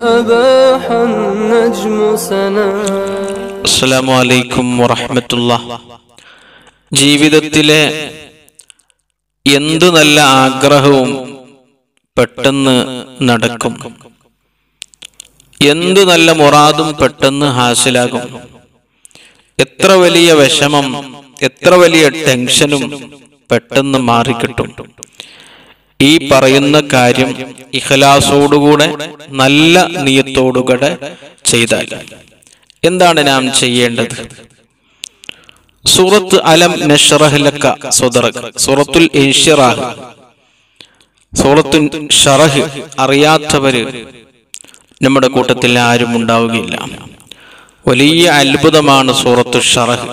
أباح النجم سنا അസ്സലാമു അലൈക്കും വറഹ്മത്തുള്ള ജീവിതത്തിലെ എന്തു നല്ല ആഗ്രഹവും പെട്ടെന്ന് നടക്കും എന്തു നല്ല മുറാദും പെട്ടെന്ന് ഹാസിലാകും എത്ര വലിയ വിഷമം എത്ര വലിയ ടെൻഷനും പെട്ടെന്ന് മാറിക്കിട്ടും ഈ പറയുന്ന കാര്യം ഇഖലാസോടുകൂടെ നല്ല നിയത്തോടുകൂടെ ചെയ്താൽ എന്താണ് നാം ചെയ്യേണ്ടത് സൂറത്ത് അലം നഷ്റഹ്ലക്ക സ്വദറക് സൂറത്തുൽ ഇൻഷിറാഹ് സൂറത്തു ഷറഹ് അറിയാത്തവര് നമ്മുടെ കൂട്ടത്തിൽ ആരും ഉണ്ടാവുകയില്ല വലിയ അത്ഭുതമാണ് സൂറത്തു ഷറഹ്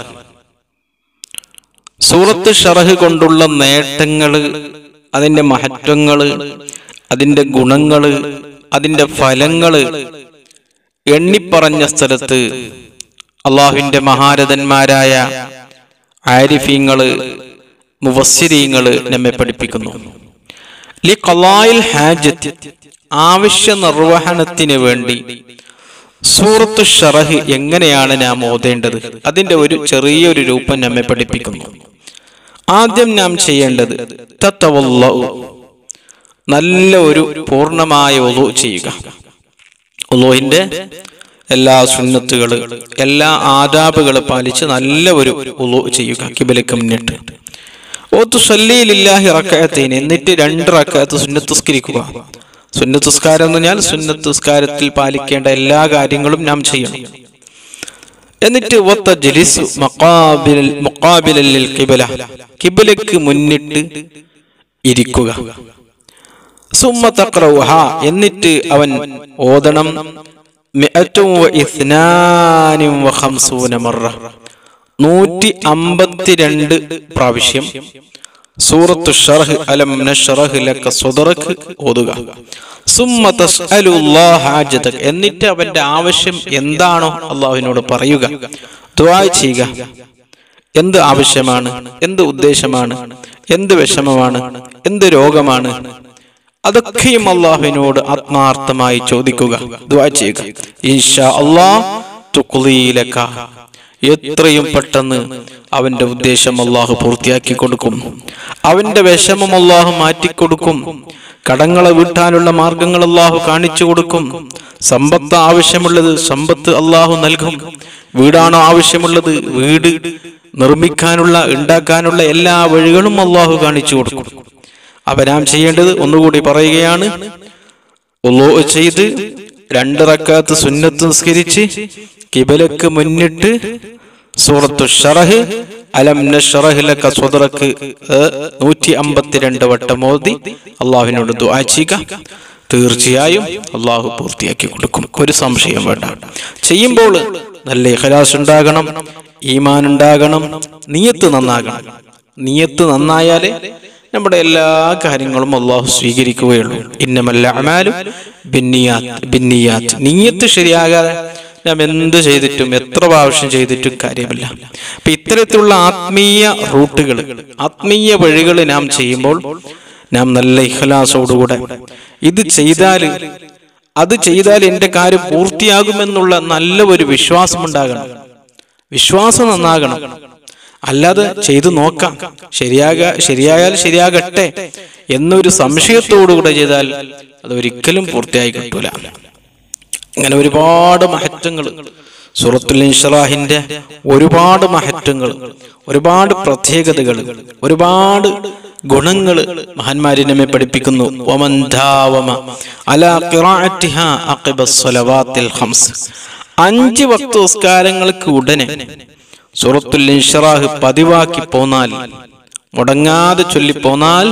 സൂറത്ത് ഷറഹ് കൊണ്ടുള്ള നേട്ടങ്ങള് അതിന്റെ മഹത്വങ്ങള് അതിന്റെ ഗുണങ്ങള് അതിന്റെ ഫലങ്ങള് എണ്ണിപ്പറഞ്ഞ സ്ഥലത്ത് അള്ളാഹുവിന്റെ മഹാരഥന്മാരായ ആരിഫീങ്ങള് മുവസ്സിരീങ്ങള് നമ്മെ പഠിപ്പിക്കുന്നു ലി ഖലായിൽ ഹാജത്ത് ആവശ്യ നിർവഹണത്തിന് വേണ്ടി സൂറത്തു ഷറഹ് എങ്ങനെയാണ് നാം ഓതേണ്ടത് അതിന്റെ ഒരു ചെറിയൊരു രൂപം നമ്മെ പഠിപ്പിക്കുന്നു ആദ്യം നാം ചെയ്യേണ്ടത് തത്തവല്ലഉ നല്ല ഒരു പൂർണ്ണമായ ഒതു ചെയ്യുക ഒലോഹിന്റെ എല്ലാ സുന്നത്തുകള് എല്ലാ ആദാബുകൾ പാലിച്ച് നല്ല ഒരു ഉളു ചെയ്യുക കിബിലേക്ക് മുന്നിട്ട് ഓത്തു സല്ലിയിലില്ലാഹി റക്കയത്തേന് എന്നിട്ട് രണ്ട് റക്കയത്ത് സുന്നത്തുസ്കരിക്കുക സുന്നത്തുസ്കാരം എന്ന് പറഞ്ഞാൽ സുന്നത്തുസ്കാരത്തിൽ പാലിക്കേണ്ട എല്ലാ കാര്യങ്ങളും നാം ചെയ്യണം എന്നിട്ട് ഒത്ത ജലിസു മഖാബിൽ മുഖാബിലിൽ കിബല കിബിലക്ക് മുന്നിട്ട് ഇരിക്കുക സുമ്മ തഖറൗഹ എന്നിട്ട് അവൻ ഓതണം മിഅത്തും വ ഇസ്നാനും വ ഖംസൂന മറ നൂറ്റി അമ്പത്തിരണ്ട് പ്രാവശ്യം സൂറത്തു ഷറഹ് അലം നഷ്റഹ് ലക സ്വദറക് ഓതുക സുമ്മ തസ്അലുല്ലാഹ ഹാജതക് എന്നിട്ട് അവന്റെ ആവശ്യം എന്താണോ അള്ളാഹുവിനോട് പറയുക ദുആ ചെയ്യുക എന്ത് ആവശ്യമാണ് എന്ത് ഉദ്ദേശമാണ് എന്ത് വിഷമമാണ് എന്ത് രോഗമാണ് അതൊക്കെയും അള്ളാഹുവിനോട് ആത്മാർത്ഥമായി ചോദിക്കുക ദുആ ചെയ്യുക ഈശാ അള്ളാഹ് തുഖ്ലീലക എത്രയും പെട്ടെന്ന് അവന്റെ ഉദ്ദേശം അള്ളാഹു പൂർത്തിയാക്കി കൊടുക്കും അവന്റെ വിഷമം അള്ളാഹു മാറ്റിക്കൊടുക്കും കടങ്ങളെ വീട്ടാനുള്ള മാർഗങ്ങൾ അള്ളാഹു കാണിച്ചു കൊടുക്കും സമ്പത്ത് ആവശ്യമുള്ളത് സമ്പത്ത് അള്ളാഹു നൽകും വീടാണോ ആവശ്യമുള്ളത് വീട് നിർമ്മിക്കാനുള്ള ഉണ്ടാക്കാനുള്ള എല്ലാ വഴികളും അള്ളാഹു കാണിച്ചു കൊടുക്കും അപ്പൊ നാം ചെയ്യേണ്ടത് ഒന്നുകൂടി പറയുകയാണ് ഉള്ളൂ ചെയ്ത് രണ്ട് റക്കാത്ത് സുന്നത്ത് നിസ്കരിച്ച് കിബലക്ക് മുന്നിട്ട് സൂറത്തു ഷറഹ് അലം നഷ്റഹ് ലക സ്വദറക്ക് നൂറ്റി അമ്പത്തിരണ്ട് വട്ടം ഓതി അള്ളാഹുവിനോട് ദുആ ചെയ്യുക തീർച്ചയായും അള്ളാഹു പൂർത്തിയാക്കി കൊടുക്കും ഒരു സംശയം വേണ്ട ചെയ്യുമ്പോൾ നല്ല ഇഖലാസ് ഉണ്ടാകണം ഈമാൻ ഉണ്ടാകണം നിയത്ത് നന്നാകണം നിയത്ത് നന്നായാലേ നമ്മുടെ എല്ലാ കാര്യങ്ങളും അള്ളാഹു സ്വീകരിക്കുകയുള്ളൂ ഇന്നമല്ല അമാലും ബിന്നിയാത്ത് ബിന്നിയാത്ത് നീയത്ത് ശരിയാകാതെ നാം എന്ത് ചെയ്തിട്ടും എത്ര പ്രാവശ്യം ചെയ്തിട്ടും കാര്യമില്ല അപ്പൊ ഇത്തരത്തിലുള്ള ആത്മീയ റൂട്ടുകൾ ആത്മീയ വഴികൾ നാം ചെയ്യുമ്പോൾ നാം നല്ല ഇഖലാസോടുകൂടെ ഇത് ചെയ്താൽ അത് ചെയ്താൽ എന്റെ കാര്യം പൂർത്തിയാകുമെന്നുള്ള നല്ല ഒരു വിശ്വാസം ഉണ്ടാകണം വിശ്വാസം നന്നാകണം അല്ലാതെ ചെയ്തു നോക്കാം ശരിയാക ശരിയായാൽ ശരിയാകട്ടെ എന്നൊരു സംശയത്തോടുകൂടെ ചെയ്താൽ അത് ഒരിക്കലും പൂർത്തിയായി കിട്ടൂല ഇങ്ങനെ ഒരുപാട് മഹത്വങ്ങൾ സൂറത്തുൽ ഇൻഷറാഹിന്റെ ഒരുപാട് മഹത്വങ്ങൾ ഒരുപാട് പ്രത്യേകതകൾ ഒരുപാട് ഗുണങ്ങൾ മഹാന്മാരി നമ്മെ പഠിപ്പിക്കുന്നു വമൻ ധാവമ അലാ ഖിറാഅത്തിഹാ അഖിബ സ്വലവാത്തിൽ ഖംസ് അഞ്ച് വക്ത നിസ്കാരങ്ങൾക്ക് ഉടനെ സൂറത്തുൽ ഇൻഷറാഹ് പതിവാക്കി പോന്നാൽ മുടങ്ങാതെ ചൊല്ലി പോന്നാൽ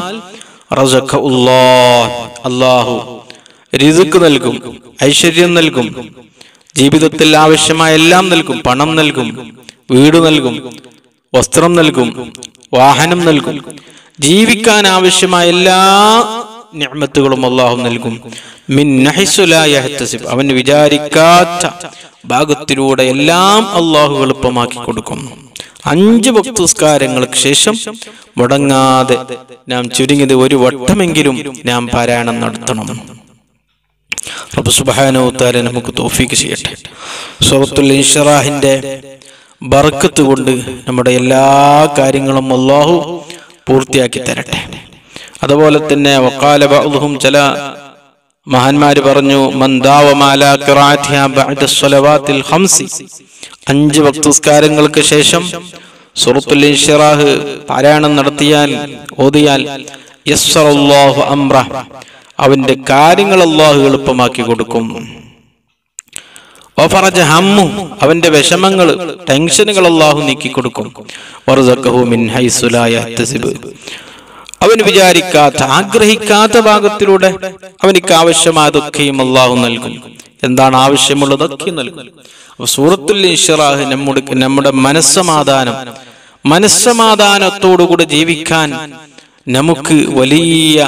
അള്ളാഹു രിസുക്ക് നൽകും ഐശ്വര്യം നൽകും ജീവിതത്തിൽ ആവശ്യമായ എല്ലാം നൽകും പണം നൽകും വീട് നൽകും വസ്ത്രം നൽകും വാഹനം നൽകും ജീവിക്കാൻ ആവശ്യമായ എല്ലാ ഞാമത്തുകളും അള്ളാഹു നൽകും മിൻ നഹിസുലാ യഹ്തസിബ്. അവൻ വിചാരിക്കാത്ത ഭാഗത്തിലൂടെ എല്ലാം അള്ളാഹു എളുപ്പമാക്കി കൊടുക്കും അഞ്ച് ഭക്തസ്കാരങ്ങൾക്ക് ശേഷം മുടങ്ങാതെ നാം ചുരുങ്ങിയത് ഒരു വട്ടമെങ്കിലും നാം പാരായണം നടത്തണം റബ്ബ് സുബ്ഹാനഹു തആല നമുക്ക് തൗഫീക്ക് ചെയ്യട്ടെ സൂറത്തുൽ ഇൻഷിറാഹിന്റെ ബർക്കത്ത് കൊണ്ട് നമ്മുടെ എല്ലാ കാര്യങ്ങളും അള്ളാഹു പൂർത്തിയാക്കി തരട്ടെ അതുപോലെ തന്നെ വക്കാല ബഅ്ദുഹും ചില മഹാന്മാര് പറഞ്ഞു മന്ദാവമാല ഖിറാഅത്തിഹ ബഅദ സ്വലവാത്തിൽ ഖംസി അഞ്ച് വക്തുസ്കാരങ്ങൾക്ക് ശേഷം സൂറത്തുൽ ഇൻഷിറാഹ് പാരായണം നടത്തിയാൽ ഓതിയാൽ യസ്സറല്ലാഹു അംറ അവന്റെ കാര്യങ്ങൾ അള്ളാഹു എളുപ്പമാക്കി കൊടുക്കും വഫറജ ഹമ്മു അവന്റെ വിഷമങ്ങൾ ടെൻഷനുകൾ അള്ളാഹു നീക്കി കൊടുക്കും വറസഖഹു മിൻ ഹൈസു ലാ യഹ്തസിബ് അവൻ വിചാരിക്കാത്ത ആഗ്രഹിക്കാത്ത ഭാഗത്തിലൂടെ അവനിക്ക് ആവശ്യമായതൊക്കെയും അള്ളാഹു നൽകും എന്താണ് ആവശ്യമുള്ളതൊക്കെ നൽകും അപ്പൊ സൂറത്തുൽ ഇൻഷിറാഹ് നമ്മുടെ നമ്മുടെ മനസ്സമാധാനം മനസ്സമാധാനത്തോടുകൂടെ ജീവിക്കാൻ നമുക്ക് വലിയ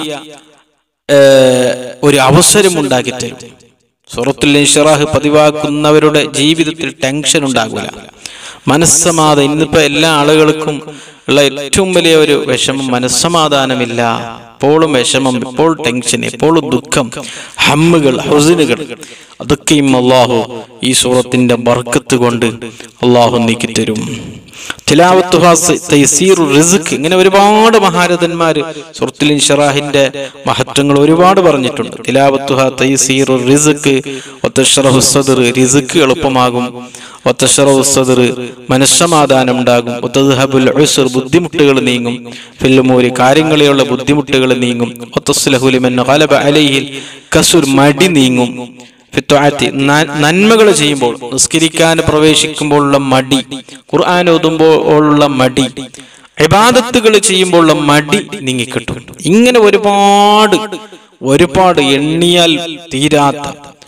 ഏഹ്, ഒരു അവസരം ഉണ്ടാക്കി തരും സൂറത്തുൽ ഇൻഷിറാഹ് പതിവാക്കുന്നവരുടെ ജീവിതത്തിൽ ടെൻഷൻ ഉണ്ടാകില്ല മനസ്സമാധാനം ഇന്നിപ്പോ എല്ലാ ആളുകൾക്കും ഉള്ള ഏറ്റവും വലിയ ഒരു വിഷമം മനസ്സമാധാനമില്ല എപ്പോഴും വിഷമം ഇപ്പോൾ ടെൻഷൻ എപ്പോഴും ദുഃഖം ഹമ്മുകൾ ഹുസിനുകൾ അതൊക്കെയും അള്ളാഹു ഈ സൂറത്തിന്റെ ബർക്കത്ത് കൊണ്ട് അള്ളാഹു നീക്കി തരും തിലാവത്തുഹ തൈസീറു റിസ്ക് ഇങ്ങനെ ഒരുപാട് മഹാരഥന്മാര് സുഹൃത്തുലിൻ ഷറാഹിന്റെ മഹത്വങ്ങൾ ഒരുപാട് പറഞ്ഞിട്ടുണ്ട് തിലാവത്തുഹ തൈസീറു റിസ്ക് ഒത്തഷറഹു സദർ റിസ്ക് എളുപ്പമാകും ഒത്തഷറഹു സദർ മനസ്സമാധാനം ഉണ്ടാകും ഒത്തദ്ഹബുൽ ഉസ്ർ ബുദ്ധിമുട്ടുകൾ നീങ്ങും ഫില്ലുമൂരി കാര്യങ്ങളിലുള്ള ബുദ്ധിമുട്ടുകൾ നീങ്ങും ഒത്തസ്ലഹുലിമൻ ഖലബ അലൈഹിൽ കസുർ മടി നീങ്ങും ഫിത്വാത്തി നന്മകൾ ചെയ്യുമ്പോൾ നിസ്കരിക്കാൻ പ്രവേശിക്കുമ്പോഴുള്ള മടി ഖുർആൻ ഓതുമ്പോഴുള്ള മടി ഇബാദത്തുകൾ ചെയ്യുമ്പോഴുള്ള മടി നീങ്ങിക്കിട്ടും ഇങ്ങനെ ഒരുപാട് ഒരുപാട് എണ്ണിയാൽ തീരാത്ത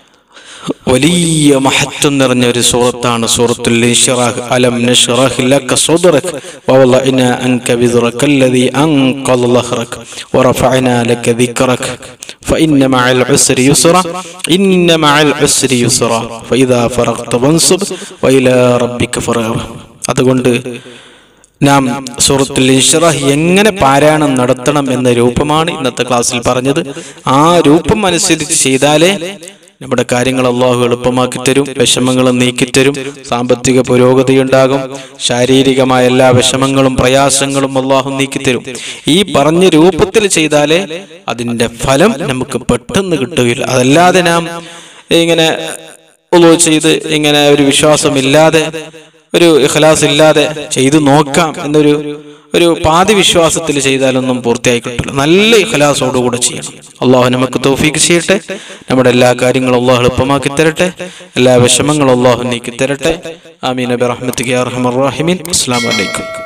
വലിയ മഹത്വം നിറഞ്ഞ ഒരു സൂറത്താണ് സൂറത്തുൽ ഇൻഷിറാഹ് അലം നഷ്റഹ് ലക സദ്റക വവളഅന അൻക വിദ്റക الذي أنقض ظهرك ورفعنا لك ذكرك فإن مع العسر يسرا إن مع العسر يسرا فإذا فرغت فانصب وإلى ربك فرغب അതുകൊണ്ട് നാം സൂറത്തുൽ ഇൻഷിറാഹ് എങ്ങനെ പാരായണം നടത്തണം എന്ന രൂപമാണ് ഇന്നത്തെ ക്ലാസ്സിൽ പറഞ്ഞത് ആ രൂപം അനുസരിച്ച് ചെയ്താലേ നമ്മുടെ കാര്യങ്ങൾ അള്ളാഹു എളുപ്പമാക്കി തരും വിഷമങ്ങൾ നീക്കിത്തരും സാമ്പത്തിക പുരോഗതി ഉണ്ടാകും ശാരീരികമായ എല്ലാ വിഷമങ്ങളും പ്രയാസങ്ങളും അള്ളാഹു നീക്കിത്തരും ഈ പറഞ്ഞ രൂപത്തിൽ ചെയ്താലേ അതിന്റെ ഫലം നമുക്ക് പെട്ടെന്ന് കിട്ടുകയില്ല അതല്ലാതെ നാം ഇങ്ങനെ ഉളു ചെയ്ത് ഇങ്ങനെ ഒരു വിശ്വാസമില്ലാതെ ഒരു ഇഖ്ലാസ് ഇല്ലാതെ ചെയ്തു നോക്കാം എന്നൊരു ഒരു പാതി വിശ്വാസത്തിൽ ചെയ്താലൊന്നും പൂർത്തിയായി കിട്ടില്ല നല്ല ഇഖ്ലാസോടുകൂടെ ചെയ്യണം അള്ളാഹു നമുക്ക് തൗഫീക്ക് ചെയ്യട്ടെ നമ്മുടെ എല്ലാ കാര്യങ്ങളും അള്ളാഹു എളുപ്പമാക്കി തരട്ടെ എല്ലാ വിഷമങ്ങളും അള്ളാഹു നീക്കി തരട്ടെ ആമീൻ നബി റഹ്മത്തിക്ക് അർഹമർ റഹീമീൻ അസ്സലാമു അലൈക്കും